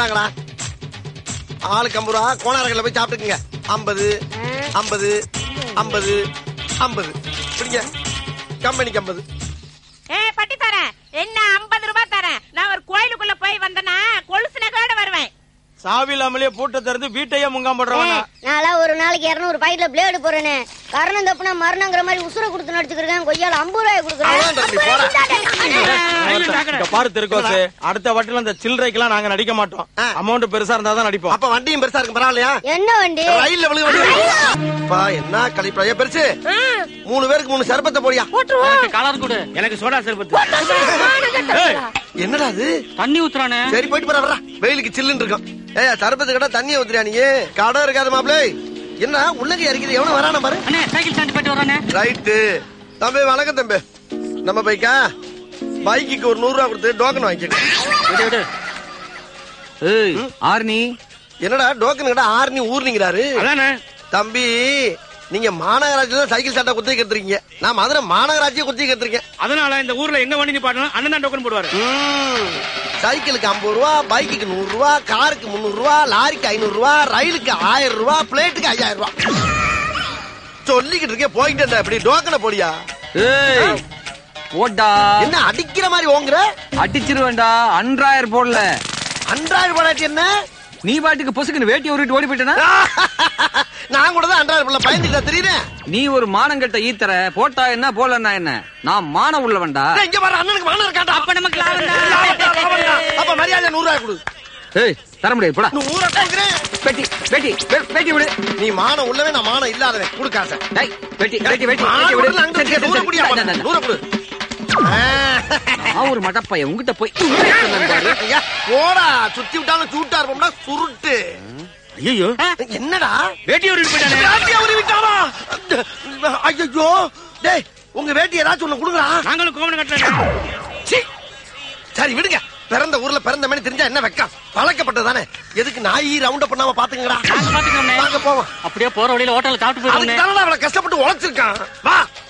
இந்தாங்கடா ஆளுக்கு ஐம்பது ரூபா கோணாரங்கள்ல போய் சாப்பிட்டுக்குங்க ஐம்பது ஐம்பது ஐம்பது ஐம்பது பிடிங்க கம்பெனிக்கு ஐம்பது ஏ பட்டி தரேன் என்ன ஐம்பது ரூபாய் தரேன் நான் ஒரு கோயிலுக்குள்ள போய் வந்தனா கொலுசு நகையோட வருவேன் சாவி இல்லாமலே பூட்டை திறந்து வீட்டையே முங்காம் போடுறவங்க நான்லாம் ஒரு நாளைக்கு இருநூறு பாக்கெட்ல பிளேடு போறேனே கரணம் தப்புனா மரணங்கிற மாதிரி உசுர கொடுத்து நடிச்சுக்கிறேன் கொய்யால ஐம்பது ரூபாய் அவ்வளவுதான் நீ போடா. கொடுக்குறேன் இங்க பாரு திருக்கோசு அடுத்த வட்டில இந்த சில்லறைக்கெல்லாம் நாங்க நடிக்க மாட்டோம் ஆ. அமௌண்ட் பெருசா இருந்தா தான் நடிப்போம் அப்ப வண்டியும் பெருசா இருக்கு பரவாயில்லையா என்ன வண்டி ரயில்ல விழுக வண்டி பா என்ன கழிப்பா பெருசு மூணு பேருக்கு மூணு சர்பத்தை போடியா எனக்கு கலர் கொடு எனக்கு சோடா சர்பத்து ஏய், என்னடா அது தண்ணி ஊத்துறானே சரி போயிட்டு போற வரா வெயிலுக்கு சில்லுன்னு இருக்கும் ஏய் சர்பத்து கடை தண்ணியை ஊத்துறியா நீ கடை இருக்காது மாப்பிளே என்ன உள்ளங்க இறக்கிது எவனும் வரான பாரு அண்ணே சைக்கிள் ஸ்டாண்ட் போயிட்டு வரானே ரைட்டு தம்பி வணக்கம் தம்பி நம்ம பைக்கா பைக்குக்கு ஒரு நூறு ரூபா கொடுத்து டோக்கன் வாங்கிக்க விடு விடு ஏய் ஆர்னி என்னடா டோக்கன் கடை ஆறுனி ஊர்னிங்கிறாரு அதானே தம்பி நீங்க மாநகராட்சியில சைக்கிள் சட்டை குத்தி கத்துறீங்க நான் மதுரை மாநகராட்சியை குத்தி கத்துருக்கேன் அதனால இந்த ஊர்ல எங்க வண்டி நிப்பாட்டணும் அண்ணன் தான் டோக்கன் போடுவாரு சைக்கிளுக்கு ஐம்பது ரூபா பைக்குக்கு நூறு ரூபா காருக்கு முந்நூறு ரூபா லாரிக்கு ஐநூறு ரூபா ரயிலுக்கு ஆயிரம் ரூபா பிளேட்டுக்கு ஐயாயிரம் ரூபா சொல்லிக்கிட்டு இருக்கேன் போயிட்டு இருந்தேன் இப்படி டோக்கனை போடியா ஏய் போடா என்ன அடிக்கிற மாதிரி ஓங்குற அடிச்சிருவேன்டா அன்றாயர் போடல அன்றாயிரம் போடாட்டி என்ன நீ பாட்டுக்கு பொசுக்குன்னு வேட்டி உருட்டு ஓடி போயிட்டனா நான் கூட தான் அன்றாயிரம் பிள்ளை பயந்துட்டா தெரியுறேன் நீ ஒரு மானங்கட்ட ஈத்தர போட்டா என்ன போலன்னா என்ன நான் மானம் உள்ளவன்டா இங்க வர அண்ணனுக்கு மனம் இருக்காண்டா அப்ப நமக்கு லாபம் தான். லாபம்டா, லாபம்டா. அப்ப மரியாதை நூறு ரூபாய் கொடு ஏய் தர முடியாது போடா நூறு கொடுக்குறேன் பெட்டி பெட்டி பெ- பெட்டி விடு நீ மானம் உள்ளவே நான் மானம் இல்லாதவன் கொடுக்காச டேய் பெட்டி பெட்டி பெட்டி பெட்டி விடு சரி, சரி, சரி, சரி. டா, டா, டா, டா. நூறு கொடு ஆ. நான் ஒரு மடப்பையன் உங்ககிட்ட போய் சொன்னேன் பாரு. ஐயா, போடா சுத்தி விட்டாலும் சூட்டா இருப்போம்னா சுருட்டு ஐயோ என்னடா வேட்டி ஒரு போயிட்டானே வேட்டியை உருவிட்டானா ஐயோ டேய் உங்க வேட்டி ஏதாச்சும் ஒண்ணு கொடுங்களா நாங்களும் கோவணம் கட்டல சீ. சரி விடுங்க பிறந்த ஊர்ல பிறந்த மாதிரி தெரிஞ்சா என்ன வெக்கம் பழக்கப்பட்டதானே எதுக்கு நாய் ரவுண்ட் பண்ணாம பாத்துக்கங்கடா நாங்க பாத்துக்கிறோம்ண்ணே. வாங்க போவோம் அப்படியே போற வழியில ஹோட்டல்ல சாப்பிட்டு அதுக்கு போயிருவோம் தானே அவளை கஷ்டப்பட்டு உழைச்சிருக்கான் வா